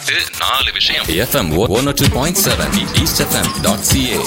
பத்து நாலு விஷயம் FM one two point seven east FM dot CA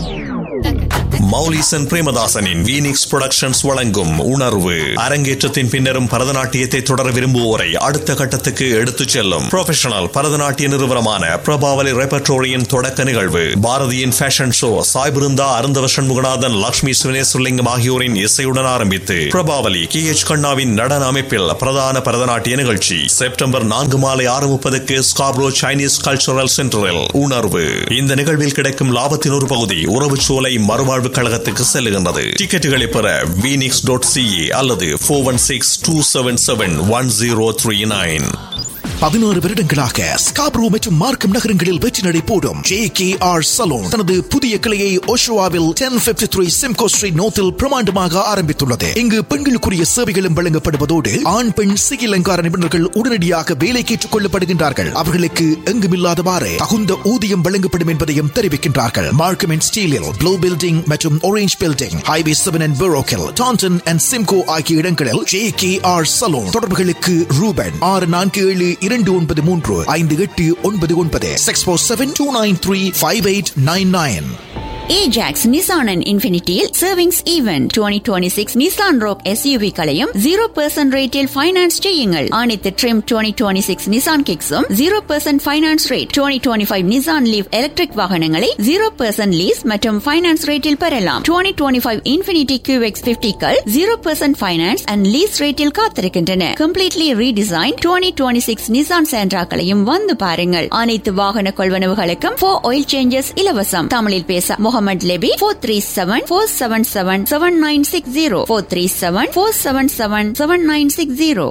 Maulisan பிரேமதாசனின் வீனிக்ஸ் புரொடக்ஷன்ஸ் வழங்கும் உணர்வு அரங்கேற்றத்தின் பின்னரும் பரதநாட்டியத்தை தொடர விரும்புவோரை அடுத்த கட்டத்துக்கு எடுத்துச் செல்லும் ப்ரொஃபஷனல் பரதநாட்டிய நிறுவனமான பிரபாவலி ரெபர்டோரியின் தொடக்க நிகழ்வு பாரதியின் ஃபேஷன் ஷோ சாய் பிருந்தா அருந்தவ சண்முகநாதன் லட்சுமி சுனேசுலிங்கம் ஆகியோரின் இசையுடன் ஆரம்பித்து பிரபாவலி கே எச் கண்ணாவின் நடன அமைப்பில் பிரதான பரதநாட்டிய நிகழ்ச்சி செப்டம்பர் நான்கு மாலை ஆறு முப்பதுக்கு ஸ்காப்ரோ சைனீஸ் கல்ச்சுரல் சென்டரில் உணர்வு இந்த நிகழ்வில் கிடைக்கும் லாபத்தின் ஒரு பகுதி உறவுச்சோலை மறுவாழ்வு கழகத்துக்கு செல்லுகின்றது டிக்கெட்டுகளை பெற வீனிக்ஸ் டாட் சிஇ அல்லது four one six two seven seven one zero three nine பதினாறு வருடங்களாக ஸ்காப்ரோ மற்றும் மார்க்கம் நகரங்களில் வெற்றி நடை போடும் ஜே கே ஆர் சலூன் தனது புதிய கிளையை ஓஷோவாவில் ten fifty three Simcoe street நோத்தில் பிரமாண்டமாக ஆரம்பித்துள்ளது இங்கு பெண்களுக்குரிய சேவைகளும் வழங்கப்படுவதோடு ஆண் பெண் சிகை அலங்கார நிபுணர்கள் உடனடியாக வேலைக்கு ஏற்றுக் கொள்ளப்படுகின்றார்கள் அவர்களுக்கு எங்குமில்லாதவாறு தகுந்த ஊதியம் வழங்கப்படும் என்பதையும் தெரிவிக்கின்றார்கள் மார்க்கம் அண்ட் ஸ்டீலில் ப்ளூ பில்டிங் மற்றும் orange building highway seven and பெரோக்கில் டான்டன் அண்ட் சிம்கோ ஆகிய இடங்களில் ஜே கே ஆர் சலூன் தொடர்புகளுக்கு ரூபன் ஆறு நான்கு ஏழு இரண்டு ஒன்பது மூன்று ஐந்து எட்டு ஒன்பது ஒன்பது six four seven two nine three five eight nine nine Ajax Nissan and இன்ஃபினிட்டியில் savings event twenty twenty six Nissan Rogue SUV களையும் ஜீரோ பர்சன்ட் ரேட்டில் ஃபைனான்ஸ் செய்யுங்கள் அனைத்து trim twenty twenty six Nissan கிக்ஸும் zero percent finance rate twenty twenty five Nissan Leaf electric வாகனங்களை zero percent lease மற்றும் finance ரேட்டில் பெறலாம் twenty twenty five Infiniti QX பிப்டிக்கள் zero percent finance and lease ரேட்டில் காத்திருக்கின்றன completely redesign twenty twenty six Nissan சேண்ட்ராக்களையும் வந்து பாருங்கள் அனைத்து வாகன கொள்வனவுகளுக்கும் ஃபோர் ஆயில் சேஞ்சஸ் இலவசம் தமிழில் பேச Mohammed Lebbe four three seven four seven seven seven nine six zero four three seven four seven seven seven nine six zero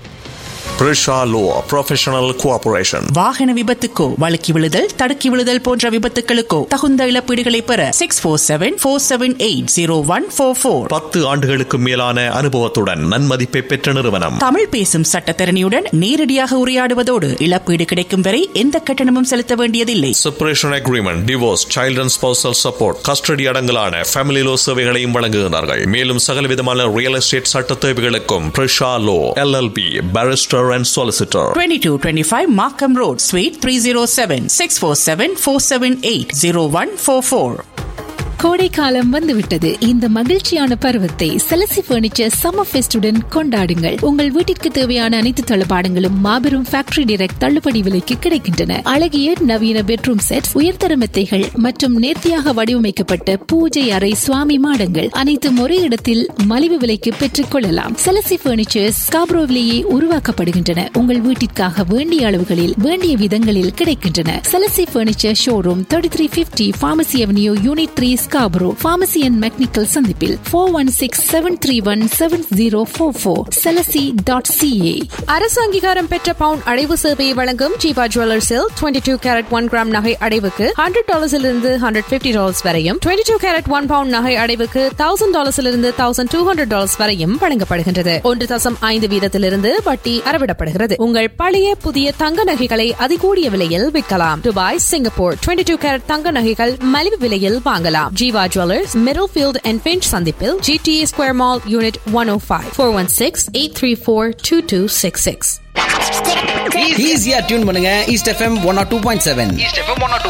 Prisha law professional cooperation வாகன விபத்துக்கோ வழுக்கி விழுதல் தடுக்கி விழுதல் போன்ற விபத்துகளுக்கோ தகுந்த இழப்பீடுகளை பெற six four seven four seven eight zero one four four பத்து ஆண்டுகளுக்கு மேலான அனுபவத்துடன் நன்மதிப்பை பெற்ற நிறுவனம் தமிழ் பேசும் சட்டத்தரணியுடன் நேரடியாக உரையாடுவதோடு இழப்பீடு கிடைக்கும் வரை எந்த கட்டணமும் செலுத்த வேண்டியதில்லை separation agreement divorce child and spousal support custody அடங்கலான ஃபேமிலி லோ சேவைகளையும் வழங்குகிறார்கள் மேலும் சகல விதமான ரியல் எஸ்டேட் சட்ட தேவைகளுக்கும் Prisha law LLP barrister and solicitor twenty two twenty five Markham road suite three zero seven six four seven four seven eight zero one four four கோடை காலம் வந்துவிட்டது இந்த மகிழ்ச்சியான பருவத்தை செலசி பர்னிச்சர் சம்மர் ஃபெஸ்டுடன் கொண்டாடுங்கள் உங்கள் வீட்டிற்கு தேவையான அனைத்து தளபாடங்களும் மாபெரும் ஃபேக்டரி டிரெக்ட் தள்ளுபடி விலைக்கு கிடைக்கின்றன அழகிய நவீன பெட்ரூம் செட் உயர்தர மெத்தைகள் மற்றும் நேர்த்தியாக வடிவமைக்கப்பட்ட பூஜை அறை சுவாமி மாடங்கள் அனைத்தும் ஒரே இடத்தில் மலிவு விலைக்கு பெற்றுக் கொள்ளலாம் செலசி பர்னிச்சர்ஸ் ஸ்காப்ரோவிலேயே உருவாக்கப்படுகின்றன உங்கள் வீட்டிற்காக வேண்டிய அளவுகளில் வேண்டிய விதங்களில் கிடைக்கின்றன செலசி furniture showroom thirty three fifty Pharmacy Avenue unit three Scarborough Pharmacy and McNicoll சந்திப்பில் four one six seven three one seven zero four four செலசி டாட் சிஏ அரசு அங்கீகாரம் பெற்ற பவுன் அடைவு சேவையை வழங்கும் ஜீவா ஜுவல்லர்ஸில் twenty two carat one gram நகை அடைவுக்கு ஹண்ட்ரட் டாலர்ஸிலிருந்து ஹண்ட்ரட் பிப்டி டாலர்ஸ் வரையும் twenty two carat one pound நகை அடைவுக்கு தௌசண்ட் டாலர்ஸிலிருந்து தௌசண்ட் டூ ஹண்ட்ரட் டாலர்ஸ் வரையும் வழங்கப்படுகின்றது ஒன்று தசம் ஐந்து வீதத்திலிருந்து வட்டி அறவிடப்படுகிறது உங்கள் பழைய புதிய தங்க நகைகளை அதிகூடிய விலையில் விற்கலாம் Dubai Singapore twenty two carat தங்க நகைகள் மலிவு விலையில் வாங்கலாம் Jeeva jewellers Middlefield and Finch சந்திப்பில் GTA square mall unit one O five four one six eight three four two two six six ஈஸியா டியூன் பண்ணுங்க East FM one O two point seven east FM one